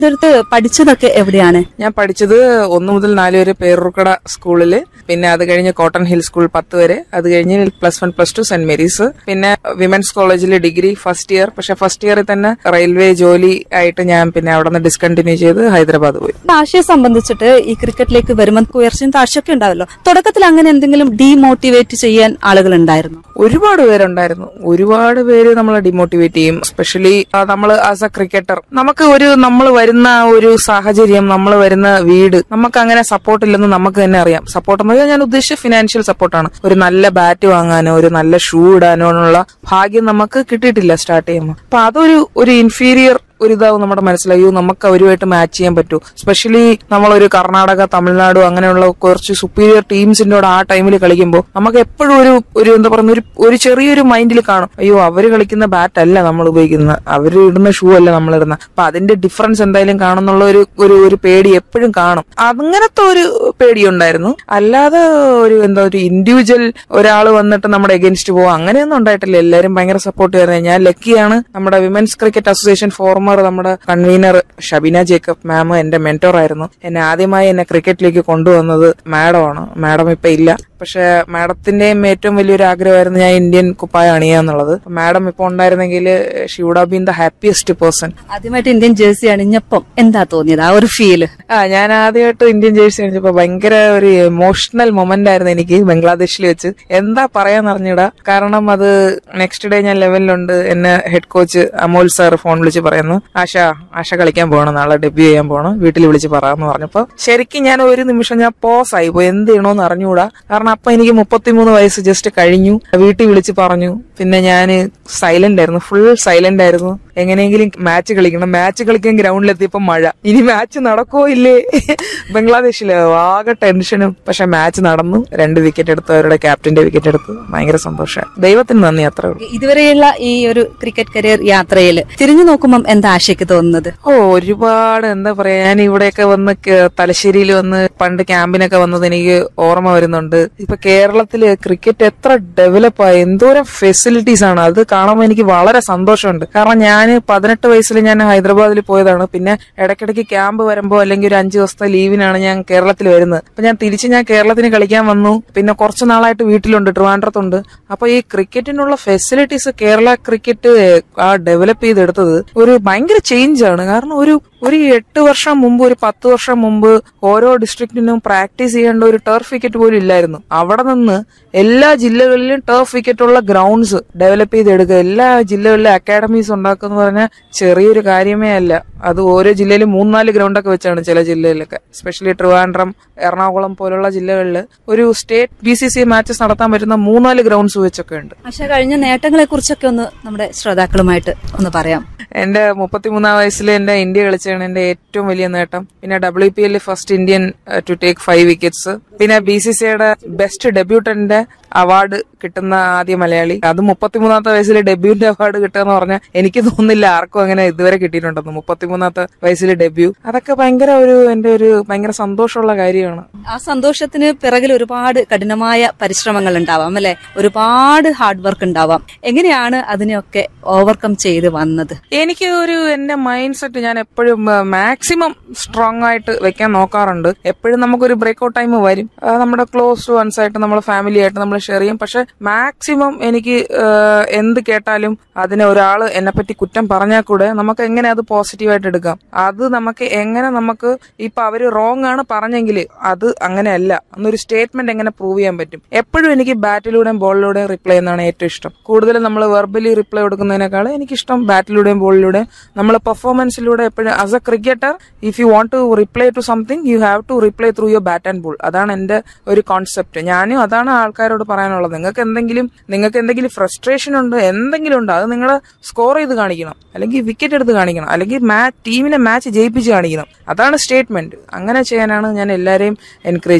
ഇതെടുത്ത് പഠിച്ചതൊക്കെ എവിടെയാണ് ഞാൻ പഠിച്ചത് ഒന്ന് മുതൽ നാല് വരെ പേരൂർക്കട സ്കൂളില് പിന്നെ അത് കഴിഞ്ഞ് കോട്ടൺ ഹിൽ സ്കൂൾ പത്ത് വരെ അത് കഴിഞ്ഞ് plus one plus two Saint Mary's പിന്നെ വിമൻസ് കോളേജിൽ ഡിഗ്രി ഫസ്റ്റ് ഇയർ പക്ഷെ ഫസ്റ്റ് ഇയറിൽ തന്നെ റെയിൽവേ ജോലി ആയിട്ട് ഞാൻ പിന്നെ അവിടെ നിന്ന് ഡിസ്കണ്ടിന്യൂ ചെയ്ത് ഹൈദരാബാദ് പോയി ആശയെ സംബന്ധിച്ചിട്ട് ഈ ക്രിക്കറ്റിലേക്ക് വരുമ്പോൾ ഉയർച്ചയും താഴ്ചയൊക്കെ ഉണ്ടാവല്ലോ തുടക്കത്തിൽ അങ്ങനെ എന്തെങ്കിലും ഡീമോട്ടിവേറ്റ് ചെയ്യാൻ ആളുകൾ ഉണ്ടായിരുന്നു ഒരുപാട് പേരുണ്ടായിരുന്നു ഒരുപാട് പേര് നമ്മളെ ഡിമോട്ടിവേറ്റ് ചെയ്യും സ്പെഷ്യലി നമ്മൾ ആസ് എ ക്രിക്കറ്റർ നമുക്ക് ഒരു നമ്മൾ വരുന്ന ഒരു സാഹചര്യം നമ്മൾ വരുന്ന വീട് നമുക്ക് അങ്ങനെ സപ്പോർട്ട് ഇല്ലെന്ന് നമുക്ക് തന്നെ അറിയാം സപ്പോർട്ട് എന്ന് പറഞ്ഞാൽ ഞാൻ ഉദ്ദേശിച്ച ഫിനാൻഷ്യൽ സപ്പോർട്ടാണ് ഒരു നല്ല ബാറ്റ് വാങ്ങാനോ ഒരു നല്ല ഷൂ ഇടാനോ ഉള്ള ഭാഗ്യം നമുക്ക് കിട്ടിയിട്ടില്ല സ്റ്റാർട്ട് ചെയ്യുമ്പോൾ അപ്പൊ അതൊരു ഒരു ഇൻഫീരിയർ ഒരു ഇതാവും നമ്മുടെ മനസ്സിലായി നമുക്ക് അവരുമായിട്ട് മാച്ച് ചെയ്യാൻ പറ്റൂ സ്പെഷ്യലി നമ്മളൊരു കർണാടക തമിഴ്നാട് അങ്ങനെയുള്ള കുറച്ച് സുപ്പീരിയർ ടീംസിന്റെ കൂടെ ആ ടൈമിൽ കളിക്കുമ്പോൾ നമുക്ക് എപ്പോഴും ഒരു ഒരു എന്താ പറയുന്ന ഒരു ഒരു ചെറിയൊരു മൈൻഡിൽ കാണും അയ്യോ അവര് കളിക്കുന്ന ബാറ്റ് അല്ല നമ്മൾ ഉപയോഗിക്കുന്നത് അവര് ഇടുന്ന ഷൂ അല്ല നമ്മൾ ഇടുന്ന അപ്പൊ അതിന്റെ ഡിഫറൻസ് എന്തായാലും കാണുന്നുള്ള ഒരു ഒരു ഒരു പേടി എപ്പോഴും കാണും അങ്ങനത്തെ ഒരു പേടി ഉണ്ടായിരുന്നു അല്ലാതെ ഒരു എന്താ ഒരു ഇൻഡിവിജ്വൽ ഒരാൾ വന്നിട്ട് നമ്മുടെ എഗൻസ്റ്റ് പോവാ അങ്ങനെയൊന്നും ഉണ്ടായിട്ടില്ല എല്ലാവരും ഭയങ്കര സപ്പോർട്ട് ചെയ്യുന്നത് ഞാൻ ലക്കിയാണ് നമ്മുടെ വിമൻസ് ക്രിക്കറ്റ് അസോസിയേഷൻ ഫോർമർ നമ്മുടെ കൺവീനർ ഷബീന ജേക്കബ് മാം എന്റെ മെന്റോർ ആയിരുന്നു എന്നെ ആദ്യമായി എന്നെ ക്രിക്കറ്റിലേക്ക് കൊണ്ടുവന്നത് മാഡമാണ് മാഡം ഇപ്പൊ ഇല്ല പക്ഷെ മാഡത്തിന്റെയും ഏറ്റവും വലിയൊരു ആഗ്രഹമായിരുന്നു ഞാൻ ഇന്ത്യൻ കുപ്പായ അണിയുക എന്നുള്ളത് മാഡം ഇപ്പൊ ഉണ്ടായിരുന്നെങ്കിൽ she would been the happiest person ആദ്യമായിട്ട് ഇന്ത്യൻ ജേഴ്സി അണിഞ്ഞപ്പം എന്താ തോന്നിയത് ആ ഒരു ഫീല് ആ ഞാൻ ആദ്യമായിട്ട് ഇന്ത്യൻ ജേഴ്സി അണിച്ചപ്പോ ഭയങ്കര ഒരു എമോഷണൽ മൊമെന്റ് ആയിരുന്നു എനിക്ക് ബംഗ്ലാദേശിൽ വെച്ച് എന്താ പറയാന്ന് അറിഞ്ഞൂടാ കാരണം അത് നെക്സ്റ്റ് ഡേ ഞാൻ ലെവലിലുണ്ട് എന്നെ head coach Amol sir phone വിളിച്ച് പറയുന്നു ആശ ആശ കളിക്കാൻ പോകണം നാളെ ഡെബ്യൂ ചെയ്യാൻ പോകണം വീട്ടിൽ വിളിച്ച് പറയാന്ന് പറഞ്ഞപ്പോ ശരിക്കും ഞാൻ ഒരു നിമിഷം ഞാൻ പോസ് ആയി പോയി എന്ത് ചെയ്യണോന്ന് അറിഞ്ഞൂടാ കാരണം അപ്പൊ എനിക്ക് മുപ്പത്തിമൂന്ന് വയസ്സ് ജസ്റ്റ് കഴിഞ്ഞു വീട്ടിൽ വിളിച്ച് പറഞ്ഞു പിന്നെ ഞാൻ സൈലന്റ് ആയിരുന്നു ഫുൾ സൈലന്റ് ആയിരുന്നു എങ്ങനെയെങ്കിലും മാച്ച് കളിക്കണം മാച്ച് കളിക്കാൻ ഗ്രൗണ്ടിലെത്തിയപ്പോ മഴ ഇനി മാച്ച് നടക്കോ ഇല്ലേ ബംഗ്ലാദേശില് ആകെ ടെൻഷനും പക്ഷെ മാച്ച് നടന്നു രണ്ട് വിക്കറ്റ് എടുത്തു അവരുടെ ക്യാപ്റ്റന്റെ വിക്കറ്റ് എടുത്തു ഭയങ്കര സന്തോഷം ദൈവത്തിന് നന്ദി അത്രേ ഉള്ളൂ ഇതുവരെയുള്ള ഈ ഒരു ക്രിക്കറ്റ് കരിയർ യാത്രയിൽ തിരിഞ്ഞു നോക്കുമ്പോൾ എന്താ ആശയ്ക്ക് തോന്നുന്നത് ഓ ഒരുപാട് എന്താ പറയാ ഞാൻ ഇവിടെയൊക്കെ വന്ന് ക- തലശ്ശേരിയിൽ വന്ന് പണ്ട് ക്യാമ്പിനൊക്കെ വന്നത് എനിക്ക് ഓർമ്മ വരുന്നുണ്ട് ഇപ്പൊ കേരളത്തില് ക്രിക്കറ്റ് എത്ര ഡെവലപ്പ് ആയി എന്തോരം ഫെസിലിറ്റീസ് ആണ് അത് കാണുമ്പോൾ എനിക്ക് വളരെ സന്തോഷമുണ്ട് കാരണം ഞാൻ പതിനെട്ട് വയസ്സിൽ ഞാൻ ഹൈദരാബാദിൽ പോയതാണ് പിന്നെ ഇടയ്ക്കിടയ്ക്ക് ക്യാമ്പ് വരുമ്പോ അല്ലെങ്കിൽ ഒരു അഞ്ചു ദിവസത്തെ ലീവിനാണ് ഞാൻ കേരളത്തിൽ വരുന്നത് അപ്പൊ ഞാൻ തിരിച്ച് ഞാൻ കേരളത്തിന് കളിക്കാൻ വന്നു പിന്നെ കുറച്ച് നാളായിട്ട് വീട്ടിലുണ്ട് ട്രിവാൻഡ്രത്തുണ്ട് അപ്പൊ ഈ ക്രിക്കറ്റിനുള്ള ഫെസിലിറ്റീസ് കേരള ക്രിക്കറ്റ് ആ ഡെവലപ്പ് ചെയ്തെടുത്തത് ഒരു ഭയങ്കര ചേഞ്ച് ആണ് കാരണം ഒരു ഒരു എട്ട് വർഷം മുമ്പ് ഒരു പത്ത് വർഷം മുമ്പ് ഓരോ ഡിസ്ട്രിക്റ്റിനും പ്രാക്ടീസ് ചെയ്യേണ്ട ഒരു ടർഫ് വിക്കറ്റ് പോലും ഇല്ലായിരുന്നു അവിടെ നിന്ന് എല്ലാ ജില്ലകളിലും ടർഫ് വിക്കറ്റ് ഉള്ള ഗ്രൗണ്ട്സ് ഡെവലപ്പ് ചെയ്തെടുക്കുക എല്ലാ ജില്ലകളിലും അക്കാഡമീസ് ഉണ്ടാക്കുക എന്ന് പറഞ്ഞാൽ ചെറിയൊരു കാര്യമേ അല്ല അത് ഓരോ ജില്ലയിലും മൂന്നാല് ഗ്രൗണ്ടൊക്കെ വെച്ചാണ് ചില ജില്ലയിലൊക്കെ സ്പെഷ്യലി ട്രിവാൻഡ്രം എറണാകുളം പോലുള്ള ജില്ലകളിൽ ഒരു state B C C matches നടത്താൻ പറ്റുന്ന മൂന്നാല് ഗ്രൗണ്ട്സ് വെച്ചൊക്കെ ഉണ്ട് ആശ കഴിഞ്ഞ നേട്ടങ്ങളെ കുറിച്ചൊക്കെ ഒന്ന് നമ്മുടെ ശ്രോതാക്കളുമായിട്ട് ഒന്ന് പറയാം എന്റെ മുപ്പത്തിമൂന്നാം വയസ്സിൽ എന്റെ ഇന്ത്യ കളിച്ചാണ് എന്റെ ഏറ്റവും വലിയ നേട്ടം പിന്നെ W P L first Indian to take five wickets പിന്നെ ബി സി സിയുടെ ബെസ്റ്റ് ഡെബ്യൂട്ടന്റെ അവാർഡ് കിട്ടുന്ന ആദ്യ മലയാളി അത് മുപ്പത്തിമൂന്നാമത്തെ വയസ്സിൽ ഡെബ്യൂന്റെ അവാർഡ് കിട്ടുക എന്ന് പറഞ്ഞാൽ എനിക്ക് തോന്നുന്നില്ല ആർക്കും അങ്ങനെ ഇതുവരെ കിട്ടിയിട്ടുണ്ടെന്ന് മുപ്പത്തിമൂന്നാമത്തെ വയസ്സിൽ ഡെബ്യൂ അതൊക്കെ ഭയങ്കര ഒരു എന്റെ ഒരു ഭയങ്കര സന്തോഷമുള്ള കാര്യമാണ് ആ സന്തോഷത്തിന് പിറകിൽ ഒരുപാട് കഠിനമായ പരിശ്രമങ്ങൾ ഉണ്ടാവാം അല്ലെ ഒരുപാട് ഹാർഡ് വർക്ക് ഉണ്ടാവാം എങ്ങനെയാണ് അതിനെയൊക്കെ ഓവർകം ചെയ്ത് വന്നത് എനിക്ക് ഒരു എന്റെ മൈൻഡ് സെറ്റ് ഞാൻ എപ്പോഴും മാക്സിമം സ്ട്രോങ് ആയിട്ട് വെക്കാൻ നോക്കാറുണ്ട് എപ്പോഴും നമുക്കൊരു ബ്രേക്ക്ഔട്ട് ടൈം വരും ആ, നമ്മുടെ ക്ലോസ് ടു വൺസ് ആയിട്ട് നമ്മുടെ ഫാമിലി ആയിട്ട് നമ്മൾ ഷെയർ ചെയ്യും പക്ഷെ മാക്സിമം എനിക്ക് ആ, എന്ത് കേട്ടാലും അതിനെ ഒരാൾ എന്നെ പറ്റി കുറ്റം പറഞ്ഞാൽ കൂടെ നമുക്ക് എങ്ങനെ അത് പോസിറ്റീവായിട്ട് എടുക്കാം അത് നമുക്ക് എങ്ങനെ നമുക്ക് ഇപ്പൊ അവര് റോങ് ആണ് പറഞ്ഞെങ്കിൽ അത് അങ്ങനെയല്ല എന്നൊരു സ്റ്റേറ്റ്മെന്റ് എങ്ങനെ പ്രൂവ് ചെയ്യാൻ പറ്റും എപ്പോഴും എനിക്ക് ബാറ്റിലൂടെയും ബോളിലൂടെയും റിപ്ലൈ ചെയ്യുന്നതാണ് ഏറ്റവും ഇഷ്ടം കൂടുതലും നമ്മൾ വെർബലി റിപ്ലൈ കൊടുക്കുന്നതിനേക്കാൾ എനിക്കിഷ്ടം ബാറ്റിലൂടെയും ബോളിലൂടെയും നമ്മൾ പെർഫോമൻസിലൂടെ എപ്പോഴും as a cricketer if you want to reply to something you have to reply through your bat and ball അതാണ് എന്റെ ഒരു കോൺസെപ്റ്റ് ഞാനും അതാണ് ആൾക്കാരോട് പറയാനുള്ളത് നിങ്ങൾക്ക് എന്തെങ്കിലും നിങ്ങൾക്ക് എന്തെങ്കിലും ഫ്രസ്ട്രേഷൻ ഉണ്ട് എന്തെങ്കിലും ഉണ്ട് അത് നിങ്ങൾ സ്കോർ ചെയ്ത് കാണിക്കണം അല്ലെങ്കിൽ വിക്കറ്റ് എടുത്ത് കാണിക്കണം അല്ലെങ്കിൽ മാച്ച് ടീമിനെ മാച്ച് ജയിപ്പിച്ച് കാണിക്കണം അതാണ് സ്റ്റേറ്റ്മെന്റ് അങ്ങനെ ചെയ്യാനാണ് ഞാൻ എല്ലാവരെയും എൻകറേജ് ചെയ്യും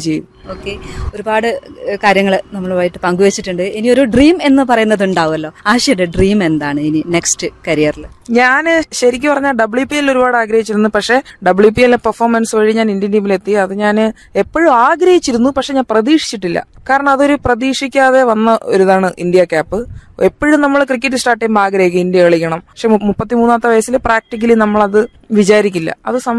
ഓക്കെ ഒരുപാട് കാര്യങ്ങൾ നമ്മളുമായിട്ട് പങ്കുവച്ചിട്ടുണ്ട് ഇനി ഒരു ഡ്രീം എന്ന് പറയുന്നത് ഉണ്ടാവുമല്ലോ ആശയുടെ ഡ്രീം എന്താണ് ഇനി നെക്സ്റ്റ് കരിയറിൽ ഞാന് ശരിക്കും പറഞ്ഞാൽ ഡബ്ല്യു പി എൽ ഒരുപാട് ആഗ്രഹിച്ചിരുന്നു പക്ഷെ ഡബ്ല്യു പി എൽ പെർഫോമൻസ് വഴി ഞാൻ ഇന്ത്യൻ ടീമിലെത്തി അത് ഞാൻ എപ്പോഴും ആഗ്രഹിച്ചിരുന്നു പക്ഷെ ഞാൻ പ്രതീക്ഷിച്ചിട്ടില്ല കാരണം അതൊരു പ്രതീക്ഷിക്കാതെ വന്ന ഒരിതാണ് ഇന്ത്യ ക്യാപ്പ് എപ്പോഴും നമ്മൾ ക്രിക്കറ്റ് സ്റ്റാർട്ട് ചെയ്യുമ്പോൾ ആഗ്രഹിക്കും ഇന്ത്യ കളിക്കണം പക്ഷെ മുപ്പത്തിമൂന്നാമത്തെ വയസ്സിൽ പ്രാക്ടിക്കലി നമ്മൾ അത് വിചാരിക്കില്ല അത്